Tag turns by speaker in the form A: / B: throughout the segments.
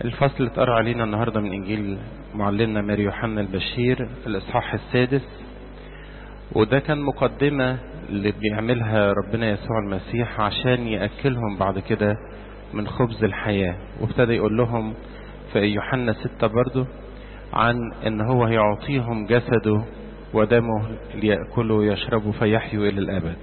A: الفصل اللي اتقرا علينا النهارده من انجيل معلمنا ماري يوحنا البشير الاصحاح السادس وده كان مقدمه اللي بيعملها ربنا يسوع المسيح عشان ياكلهم بعد كده من خبز الحياه وابتدى يقول لهم في يوحنا ستة برضه عن ان هو هيعطيهم جسده ودمه ليأكلوا ويشربوا فيحيوا إلى الأبد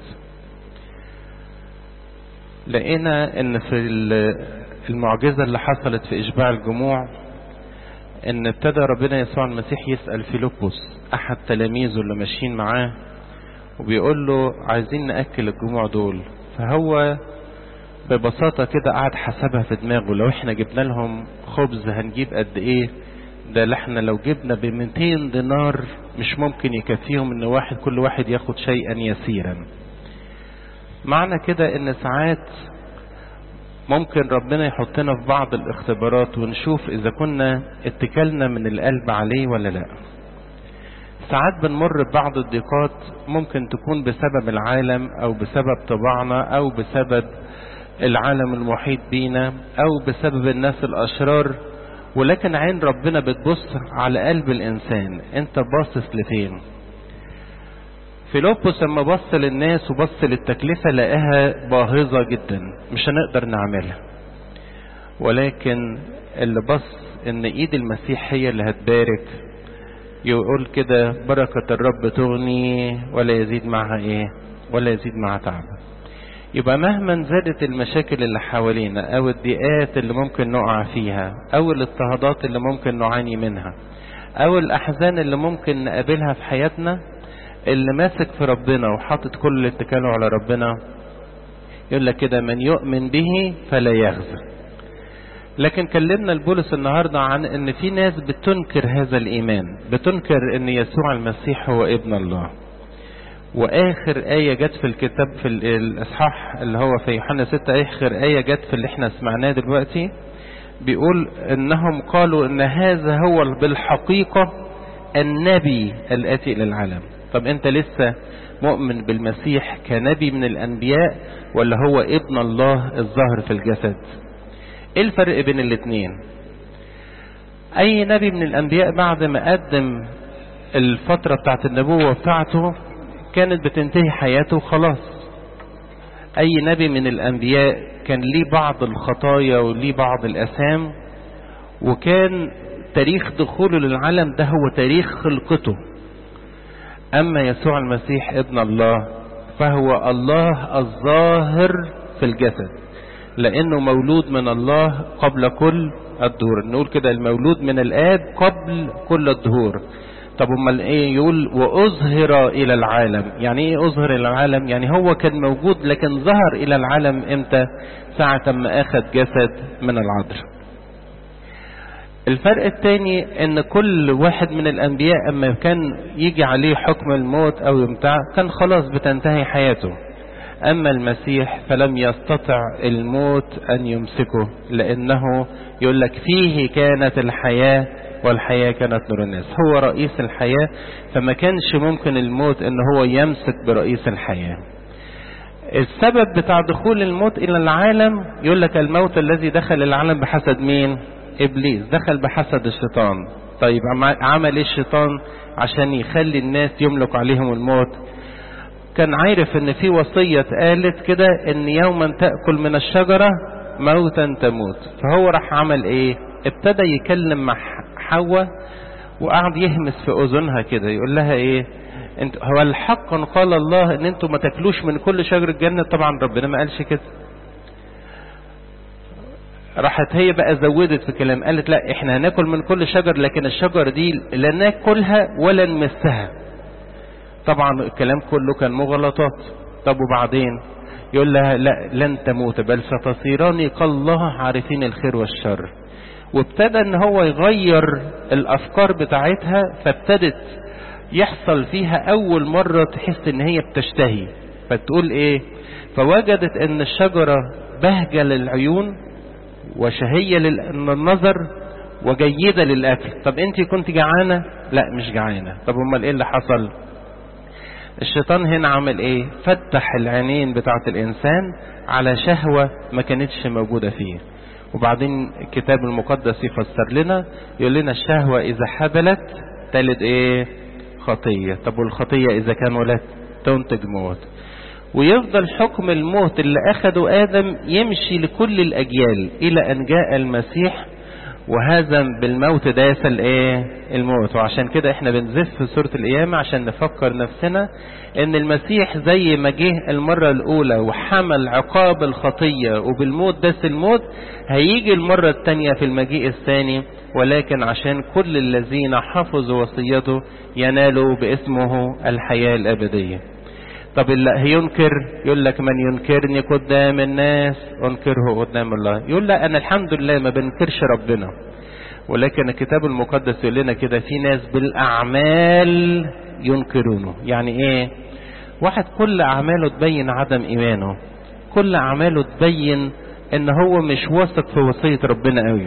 A: لقينا ان في المعجزة اللي حصلت في إشباع الجموع ان ابتدى ربنا يسوع المسيح يسأل فيلبس أحد تلاميذه اللي ماشيين معاه وبيقول له عايزين نأكل الجموع دول فهو ببساطة كده قعد حسبها في دماغه لو احنا جبنا لهم خبز هنجيب قد ايه ده اللي احنا لو جبنا ب 200 دينار مش ممكن يكفيهم ان واحد كل واحد ياخد شيئا يسيرا معنى كده ان ساعات ممكن ربنا يحطنا في بعض الاختبارات ونشوف اذا كنا اتكلنا من القلب عليه ولا لا ساعات بنمر ببعض الضيقات ممكن تكون بسبب العالم او بسبب طباعنا او بسبب العالم المحيط بينا او بسبب الناس الاشرار ولكن عين ربنا بتبص على قلب الانسان انت باصص لفين فيلبس لما بص للناس وبص للتكلفة لقاها باهظة جدا مش هنقدر نعملها ولكن اللي بص ان ايد المسيح هي اللي هتبارك يقول كده بركة الرب تغني ولا يزيد معها ايه ولا يزيد معها تعب يبقى مهما زادت المشاكل اللي حوالينا او الضيقات اللي ممكن نقع فيها او الاضطهادات اللي ممكن نعاني منها او الاحزان اللي ممكن نقابلها في حياتنا اللي ماسك في ربنا وحاطط كل اتكاله على ربنا يقول لك كده من يؤمن به فلا يخزى لكن كلمنا البولس النهارده عن ان في ناس بتنكر هذا الايمان بتنكر ان يسوع المسيح هو ابن الله واخر آية جت في الكتاب في الاصحاح اللي هو في يوحنا 6 اخر آية جت في اللي احنا سمعناه دلوقتي بيقول انهم قالوا ان هذا هو بالحقيقة النبي الاتي الى العالم طب انت لسه مؤمن بالمسيح كنبي من الانبياء ولا هو ابن الله الظاهر في الجسد ايه الفرق بين الاتنين اي نبي من الانبياء بعد ما قدم الفترة بتاعت النبوة بتاعته كانت بتنتهي حياته خلاص اي نبي من الانبياء كان ليه بعض الخطايا وليه بعض الاثام وكان تاريخ دخوله للعالم ده هو تاريخ خلقته اما يسوع المسيح ابن الله فهو الله الظاهر في الجسد لانه مولود من الله قبل كل الدهور نقول كده المولود من الاب قبل كل الدهور طب امال ايه يقول واظهر الى العالم يعني ايه اظهر الى العالم يعني هو كان موجود لكن ظهر الى العالم امتى ساعة ما اخذ جسد من العذراء الفرق الثاني ان كل واحد من الانبياء اما كان يجي عليه حكم الموت او يمتع كان خلاص بتنتهي حياته اما المسيح فلم يستطع الموت ان يمسكه لانه يقول لك فيه كانت الحياه والحياة كانت نور الناس هو رئيس الحياة فما كانش ممكن الموت ان هو يمسك برئيس الحياة السبب بتاع دخول الموت الى العالم يقول لك الموت الذي دخل العالم بحسد مين ابليس دخل بحسد الشيطان طيب عمل ايه الشيطان عشان يخلي الناس يملك عليهم الموت كان عارف ان في وصية قالت كده ان يوما تأكل من الشجرة موتا تموت فهو راح عمل ايه ابتدى يكلم مع حواء وقعد يهمس في اذنها كده يقول لها ايه انت هو الحق قال الله ان انتوا ما تاكلوش من كل شجر الجنة طبعا ربنا ما قالش كده راحت هي بقى زودت في كلام قالت لا احنا هناكل من كل شجر لكن الشجر دي لا ناكلها ولا نمسها طبعا الكلام كله كان مغالطات طب وبعدين يقول لها لا لن تموت بل ستصيران كالله عارفين الخير والشر وابتدى ان هو يغير الافكار بتاعتها فابتدت يحصل فيها اول مرة تحس ان هي بتشتهي فتقول ايه فوجدت ان الشجرة بهجة للعيون وشهية للنظر وجيدة للاكل طب انت كنت جعانة لا مش جعانة طب امال ايه اللي حصل الشيطان هنا عمل ايه فتح العينين بتاعت الانسان على شهوة ما كانتش موجودة فيه وبعدين الكتاب المقدس يفسر لنا يقول لنا الشهوة إذا حبلت تلد إيه خطية طب والخطية إذا كان ولد تنتج موت ويفضل حكم الموت اللي أخده آدم يمشي لكل الأجيال إلى أن جاء المسيح وهزم بالموت داس الايه الموت وعشان كده احنا بنزف في سورة القيامة عشان نفكر نفسنا ان المسيح زي ما جه المرة الاولى وحمل عقاب الخطية وبالموت داس الموت هيجي المرة التانية في المجيء الثاني ولكن عشان كل الذين حفظوا وصيته ينالوا باسمه الحياة الابدية طب اللي هينكر يقول لك من ينكرني قدام الناس انكره قدام الله يقول لا انا الحمد لله ما بنكرش ربنا ولكن الكتاب المقدس يقول لنا كده في ناس بالاعمال ينكرونه يعني ايه واحد كل اعماله تبين عدم ايمانه كل اعماله تبين ان هو مش واثق في وصية ربنا قوي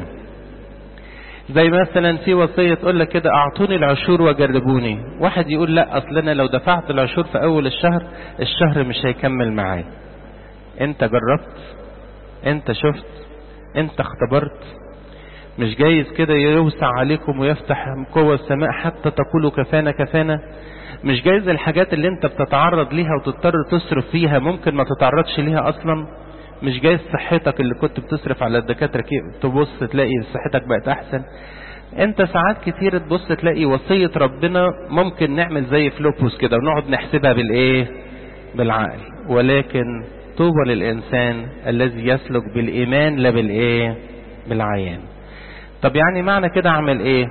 A: زي مثلا في وصية تقول لك كده اعطوني العشور وجربوني واحد يقول لا اصل انا لو دفعت العشور في اول الشهر الشهر مش هيكمل معايا انت جربت انت شفت انت اختبرت مش جايز كده يوسع عليكم ويفتح قوة السماء حتى تقولوا كفانا كفانا مش جايز الحاجات اللي انت بتتعرض ليها وتضطر تصرف فيها ممكن ما تتعرضش ليها اصلا مش جايز صحتك اللي كنت بتصرف على الدكاترة تبص تلاقي صحتك بقت احسن انت ساعات كتير تبص تلاقي وصية ربنا ممكن نعمل زي فلوبوس كده ونقعد نحسبها بالايه بالعقل ولكن طوبى للانسان الذي يسلك بالايمان لا بالايه بالعيان طب يعني معنى كده اعمل ايه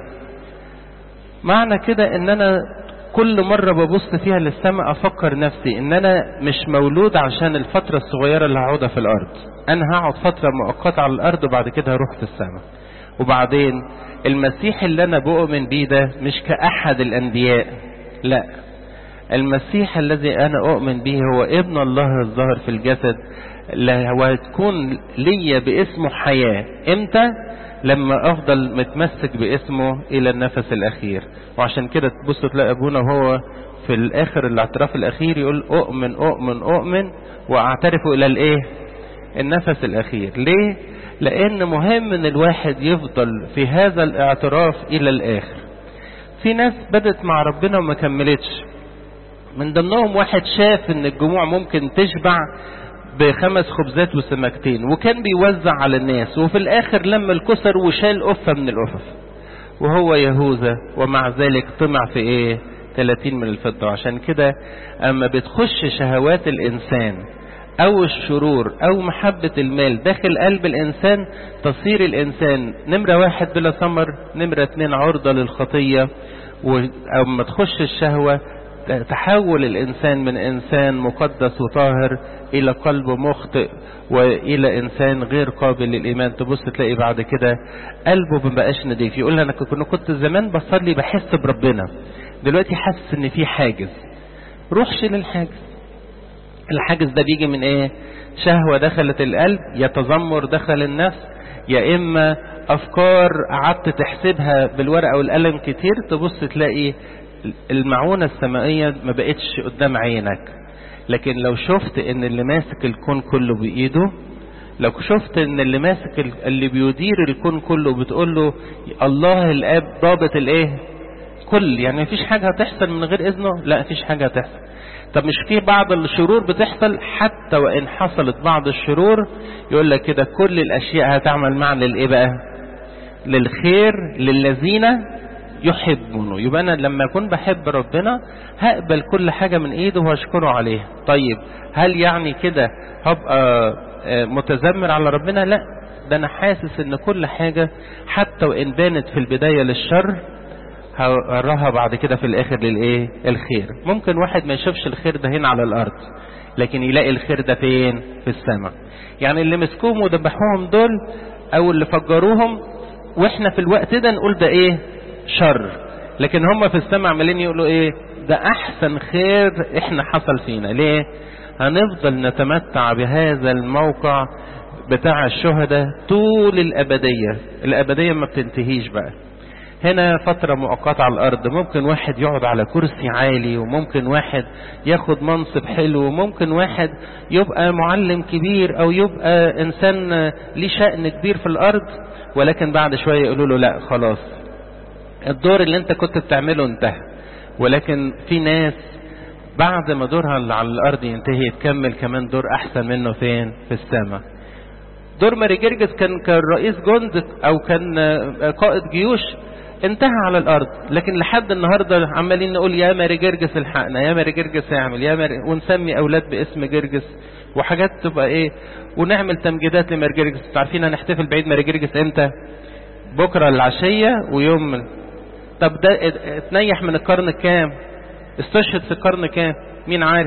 A: معنى كده ان انا كل مرة ببص فيها للسماء افكر نفسي ان انا مش مولود عشان الفترة الصغيرة اللي هقعدها في الارض انا هقعد فترة مؤقتة على الارض وبعد كده هروح في السماء وبعدين المسيح اللي انا بؤمن بيه ده مش كأحد الانبياء لا المسيح الذي انا اؤمن به هو ابن الله الظاهر في الجسد وتكون ليا باسمه حياة امتى لما افضل متمسك باسمه الى النفس الاخير وعشان كده تبص تلاقي ابونا وهو في الاخر الاعتراف الاخير يقول اؤمن اؤمن اؤمن واعترف الى الايه النفس الاخير ليه لان مهم ان الواحد يفضل في هذا الاعتراف الى الاخر في ناس بدت مع ربنا وما كملتش من ضمنهم واحد شاف ان الجموع ممكن تشبع بخمس خبزات وسمكتين وكان بيوزع على الناس وفي الاخر لما الكسر وشال قفة من القفف وهو يهوذا ومع ذلك طمع في ايه 30 من الفضة عشان كده اما بتخش شهوات الانسان او الشرور او محبة المال داخل قلب الانسان تصير الانسان نمرة واحد بلا ثمر نمرة اتنين عرضة للخطية واما تخش الشهوة تحول الإنسان من إنسان مقدس وطاهر إلى قلب مخطئ وإلى إنسان غير قابل للإيمان تبص تلاقي بعد كده قلبه ما بقاش نضيف يقول أنا كنت زمان بصلي بحس بربنا دلوقتي حاسس إن في حاجز روحش للحاجز الحاجز ده بيجي من إيه شهوة دخلت القلب يا تذمر دخل النفس يا إما أفكار قعدت تحسبها بالورقة والقلم كتير تبص تلاقي المعونة السمائية ما بقتش قدام عينك لكن لو شفت ان اللي ماسك الكون كله بايده لو شفت ان اللي ماسك اللي بيدير الكون كله بتقول له الله الاب ضابط الايه كل يعني مفيش حاجة هتحصل من غير اذنه لا مفيش حاجة هتحصل طب مش في بعض الشرور بتحصل حتى وان حصلت بعض الشرور يقول لك كده كل الاشياء هتعمل معا للايه بقى للخير للذين يحبونه يبقى انا لما اكون بحب ربنا هقبل كل حاجة من ايده واشكره عليه طيب هل يعني كده هبقى متذمر على ربنا لا ده انا حاسس ان كل حاجة حتى وان بانت في البداية للشر هراها بعد كده في الاخر للايه الخير ممكن واحد ما يشوفش الخير ده هنا على الارض لكن يلاقي الخير ده فين في السماء يعني اللي مسكوهم وذبحوهم دول او اللي فجروهم واحنا في الوقت ده نقول ده ايه شر لكن هم في السماء عمالين يقولوا ايه ده احسن خير احنا حصل فينا ليه هنفضل نتمتع بهذا الموقع بتاع الشهداء طول الابدية الابدية ما بتنتهيش بقى هنا فترة مؤقتة على الأرض ممكن واحد يقعد على كرسي عالي وممكن واحد ياخد منصب حلو وممكن واحد يبقى معلم كبير أو يبقى إنسان ليه شأن كبير في الأرض ولكن بعد شوية يقولوا له لا خلاص الدور اللي انت كنت بتعمله انتهى ولكن في ناس بعد ما دورها اللي على الأرض ينتهي تكمل كمان دور أحسن منه فين في السماء دور ماري جرجس كان كان رئيس جند او كان قائد جيوش انتهى على الارض لكن لحد النهارده عمالين نقول يا ماري جرجس الحقنا يا ماري جرجس اعمل يا ماري ونسمي اولاد باسم جرجس وحاجات تبقى ايه ونعمل تمجيدات لماري جرجس عارفين هنحتفل بعيد ماري جرجس امتى بكره العشيه ويوم طب ده اتنيح من القرن الكام استشهد في القرن كام مين عارف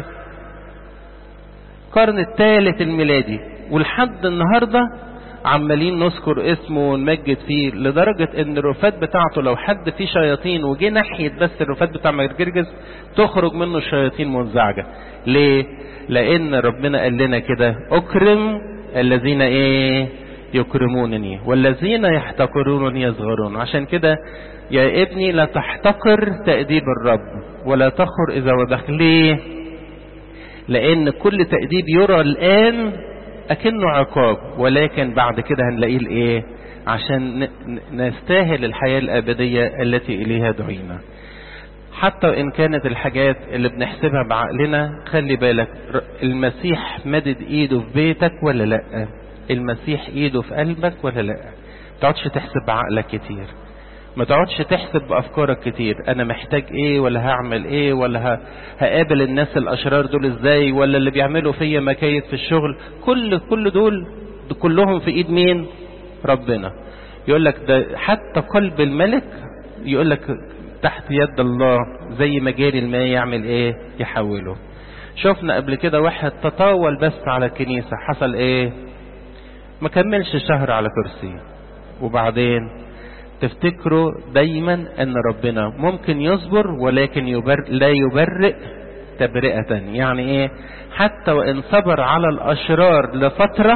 A: القرن الثالث الميلادي ولحد النهاردة عمالين نذكر اسمه ونمجد فيه لدرجة ان الرفات بتاعته لو حد فيه شياطين وجه ناحية بس الرفات بتاع مرجرجس تخرج منه الشياطين منزعجة ليه لان ربنا قال لنا كده اكرم الذين ايه يكرمونني والذين يحتقرونني يصغرون عشان كده يا ابني لا تحتقر تأديب الرب ولا تخر اذا وبخ ليه لان كل تأديب يرى الان اكنه عقاب ولكن بعد كده هنلاقيه الايه عشان نستاهل الحياة الابدية التي اليها دعينا حتى وان كانت الحاجات اللي بنحسبها بعقلنا خلي بالك المسيح مدد ايده في بيتك ولا لا المسيح ايده في قلبك ولا لا تقعدش تحسب بعقلك كتير ما تقعدش تحسب بافكارك كتير انا محتاج ايه ولا هعمل ايه ولا هقابل الناس الاشرار دول ازاي ولا اللي بيعملوا فيا مكايد في الشغل كل كل دول كلهم في ايد مين ربنا يقول لك ده حتى قلب الملك يقول لك تحت يد الله زي ما جاري الماء يعمل ايه يحوله شفنا قبل كده واحد تطاول بس على الكنيسة حصل ايه ما كملش شهر على كرسي وبعدين تفتكروا دايما ان ربنا ممكن يصبر ولكن يبر لا يبرئ تبرئة يعني ايه حتى وان صبر على الاشرار لفترة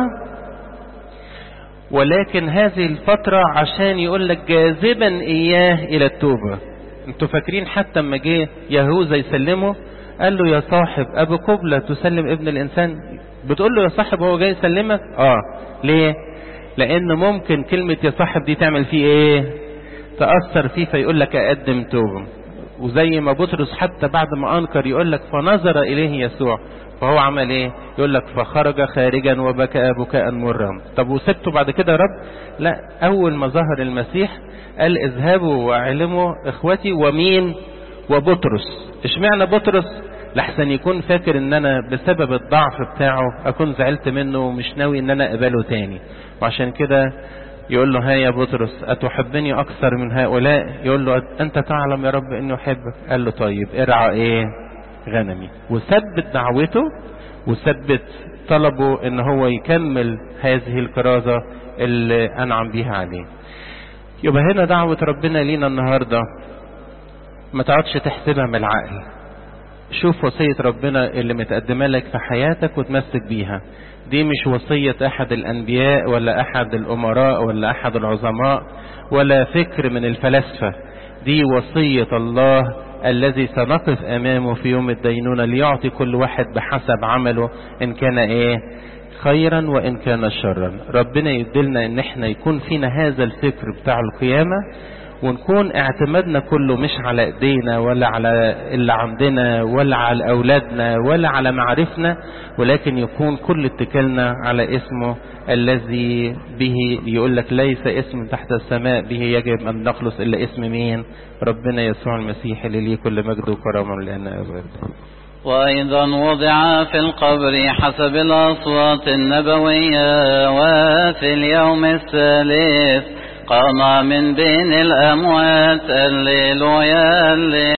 A: ولكن هذه الفترة عشان يقول لك جاذبا اياه الى التوبة انتوا فاكرين حتى اما جه يهوذا يسلمه قال له يا صاحب ابو قبلة تسلم ابن الانسان بتقول له يا صاحب هو جاي يسلمك اه ليه لان ممكن كلمة يا صاحب دي تعمل فيه ايه تأثر فيه فيقول لك اقدم توبة وزي ما بطرس حتى بعد ما انكر يقول لك فنظر اليه يسوع فهو عمل ايه يقول لك فخرج خارجا وبكى بكاء مرا طب وسبته بعد كده يا رب لا اول ما ظهر المسيح قال اذهبوا واعلموا اخوتي ومين وبطرس اشمعنى بطرس لحسن يكون فاكر ان انا بسبب الضعف بتاعه اكون زعلت منه ومش ناوي ان انا اقبله تاني وعشان كده يقول له ها يا بطرس أتحبني أكثر من هؤلاء يقول له أنت تعلم يا رب أني أحبك قال له طيب ارعى إيه غنمي وثبت دعوته وثبت طلبه ان هو يكمل هذه الكرازة اللي أنعم بيها عليه يبقى هنا دعوة ربنا لينا النهاردة ما تقعدش تحسبها من العقل شوف وصية ربنا اللي متقدمة لك في حياتك وتمسك بيها دي مش وصية أحد الأنبياء ولا أحد الأمراء ولا أحد العظماء ولا فكر من الفلاسفة دي وصية الله الذي سنقف أمامه في يوم الدينونة ليعطي كل واحد بحسب عمله إن كان إيه خيرا وإن كان شرا ربنا يدلنا إن احنا يكون فينا هذا الفكر بتاع القيامة ونكون اعتمادنا كله مش على ايدينا ولا على اللي عندنا ولا على اولادنا ولا على معارفنا ولكن يكون كل اتكالنا على اسمه الذي به يقول لك ليس اسم تحت السماء به يجب ان نخلص الا اسم مين ربنا يسوع المسيح اللي ليه كل مجد وكرامه لان ابدا
B: وأيضا وضع في القبر حسب الأصوات النبوية وفي اليوم الثالث قام من بين الأموات الليل ويا الليل